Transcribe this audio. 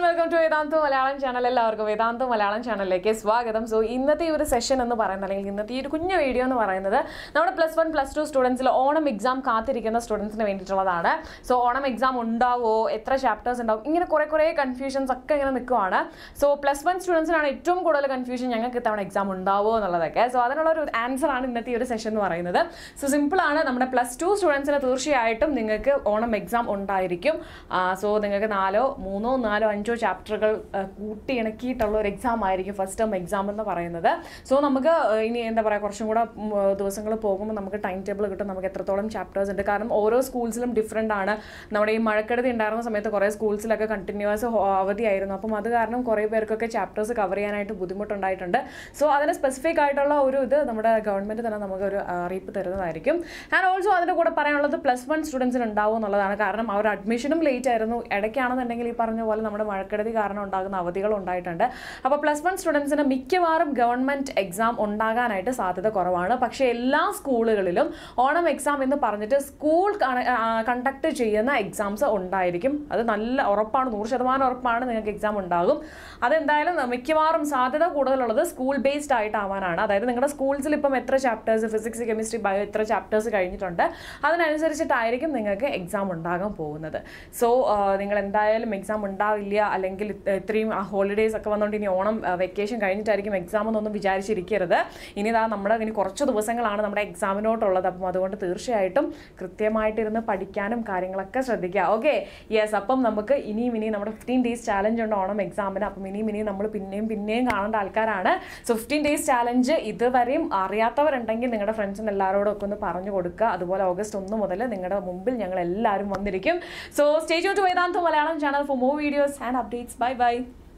welcome to Vedanta Malayalam channel എല്ലാവർക്കും വേദാന്ത മലയാളം ചാനലിലേക്ക് സ്വാഗതം സോ ഇന്നത്തെ ഈ ഒരു സെഷൻ എന്ന് പറയുന്നത് അല്ലെങ്കിൽ ഇന്നത്തെ ഈ ഒരു കുഞ്ഞു വീഡിയോ എന്ന് പറയുന്നത് നമ്മുടെ പ്ലസ് വൺ പ്ലസ് ടു സ്റ്റുഡൻസിൽ ഓണം എക്സാം കാത്തിരിക്കുന്ന സ്റ്റുഡൻസിന് വേണ്ടിയിട്ടുള്ളതാണ് സോ ഓണം എക്സാം ഉണ്ടാവോ എത്ര ചാപ്റ്റേഴ്സ് ഉണ്ടാവും ഇങ്ങനെ കുറേ കുറേ കൺഫ്യൂഷൻസ് ഒക്കെ ഇങ്ങനെ നിൽക്കുവാണ് സോ പ്ലസ് വൺ സ്റ്റുഡൻസിനാണ് ഏറ്റവും കൂടുതൽ കൺഫ്യൂഷൻ ഞങ്ങൾക്ക് ഇത്തവണ എക്സാം ഉണ്ടാവോ എന്നുള്ളതൊക്കെ സോ അതിനുള്ള ഒരു ആൻസർ ആണ് ഇന്നത്തെ ഈ ഒരു സെഷൻ എന്ന് പറയുന്നത് സോ സിമ്പിൾ ആണ് നമ്മുടെ പ്ലസ് ടു സ്റ്റുഡൻസിന് തീർച്ചയായിട്ടും നിങ്ങൾക്ക് ഓണം എക്സാം ഉണ്ടായിരിക്കും സോ നിങ്ങൾക്ക് നാലോ മൂന്നോ നാലോ അഞ്ചോ ചാപ്റ്ററുകൾ കൂട്ടി ഇണക്കിയിട്ടുള്ള ഒരു എക്സാം ആയിരിക്കും ഫസ്റ്റ് ടേം എക്സാം എന്ന് പറയുന്നത് സോ നമുക്ക് ആ, ഇനി എന്താ പറയുക കുറച്ചും കൂടെ ദിവസങ്ങൾ പോകുമ്പോൾ നമുക്ക് ടൈം ടേബിൾ കിട്ടും നമുക്ക് എത്രത്തോളം ചാപ്റ്റേഴ്സ് ഉണ്ട് കാരണം ഓരോ സ്കൂൾസിലും ഡിഫറെൻ്റ് ആണ് നമ്മുടെ ഈ മഴക്കെടുതി ഉണ്ടായിരുന്ന സമയത്ത് കുറേ സ്കൂൾസിലൊക്കെ കണ്ടിന്യൂസ് അവധിയായിരുന്നു അപ്പം അത് കാരണം കുറേ പേർക്കൊക്കെ ചാപ്റ്റേഴ്സ് കവർ ചെയ്യാനായിട്ട് ബുദ്ധിമുട്ടുണ്ടായിട്ടുണ്ട് സോ അതിന് സ്പെസിഫിക് ആയിട്ടുള്ള ഒരു ഇത് നമ്മുടെ ഗവൺമെൻറ് തന്നെ നമുക്ക് ഒരു അറിയിപ്പ് തരുന്നതായിരിക്കും ആൻഡ് ഓൾസോ അതിൻ്റെ കൂടെ പറയാനുള്ളത് പ്ലസ് വൺ സ്റ്റുഡൻസിന് ഉണ്ടാവും എന്നുള്ളതാണ് കാരണം അവർ അഡ്മിഷനും ലേറ്റ് ആയിരുന്നു ഇടയ്ക്കാണെന്നുണ്ടെങ്കിൽ ഈ പറഞ്ഞ പോലെ നമ്മുടെ മഴക്കെടുതി കാരണം ഉണ്ടാകുന്ന അവധികൾ ഉണ്ടായിട്ടുണ്ട് അപ്പോൾ പ്ലസ് വൺ സ്റ്റുഡൻസിന് മിക്കവാറും ഗവൺമെൻറ് എക്സാം ഉണ്ടാകാനായിട്ട് സാധ്യത കുറവാണ് പക്ഷേ എല്ലാ സ്കൂളുകളിലും ഓണം എക്സാം എന്ന് പറഞ്ഞിട്ട് സ്കൂൾ കണ്ടക്ട് ചെയ്യുന്ന എക്സാംസ് ഉണ്ടായിരിക്കും അത് നല്ല ഉറപ്പാണ് നൂറ് ശതമാനം ഉറപ്പാണ് നിങ്ങൾക്ക് എക്സാം ഉണ്ടാകും അതെന്തായാലും മിക്കവാറും സാധ്യത കൂടുതലുള്ളത് സ്കൂൾ ബേസ്ഡ് ആയിട്ടാവാനാണ് അതായത് നിങ്ങളുടെ സ്കൂൾസിൽ ഇപ്പം എത്ര ചാപ്റ്റേഴ്സ് ഫിസിക്സ് കെമിസ്ട്രി ബയോ എത്ര ചാപ്റ്റേഴ്സ് കഴിഞ്ഞിട്ടുണ്ട് അതിനനുസരിച്ചിട്ടായിരിക്കും നിങ്ങൾക്ക് എക്സാം ഉണ്ടാകാൻ പോകുന്നത് സോ നിങ്ങൾ എന്തായാലും എക്സാം ഉണ്ടാവില്ല അല്ലെങ്കിൽ ഇത് ഇത്രയും ഹോളിഡേയ്സ് ഒക്കെ വന്നുകൊണ്ട് ഇനി ഓണം വെക്കേഷൻ കഴിഞ്ഞിട്ടായിരിക്കും എക്സാം എന്നൊന്നും വിചാരിച്ചിരിക്കരുത് ഇനി ഇതാ നമ്മുടെ ഇനി കുറച്ച് ദിവസങ്ങളാണ് നമ്മുടെ എക്സാമിനോട്ടുള്ളത് അപ്പം അതുകൊണ്ട് തീർച്ചയായിട്ടും കൃത്യമായിട്ടിരുന്ന് പഠിക്കാനും കാര്യങ്ങളൊക്കെ ശ്രദ്ധിക്കുക ഓക്കെ യെസ് അപ്പം നമുക്ക് ഇനിയും ഇനിയും നമ്മുടെ ഫിഫ്റ്റീൻ ഡേയ്സ് ചാലഞ്ച് ഉണ്ട് ഓണം എക്സാമിന് അപ്പം ഇനിയും ഇനിയും നമ്മൾ പിന്നെയും പിന്നെയും കാണേണ്ട ആൾക്കാരാണ് സോ ഫിഫ്റ്റീൻ ഡേയ്സ് ചാലഞ്ച് ഇതുവരെയും അറിയാത്തവരുണ്ടെങ്കിൽ നിങ്ങളുടെ ഫ്രണ്ട്സിന് എല്ലാവരോടും ഒക്കെ ഒന്ന് പറഞ്ഞു കൊടുക്കുക അതുപോലെ ഓഗസ്റ്റ് ഒന്ന് മുതൽ നിങ്ങളുടെ മുമ്പിൽ ഞങ്ങൾ എല്ലാവരും വന്നിരിക്കും so stage to Vedanta Malayalam channel for more videos and updates bye by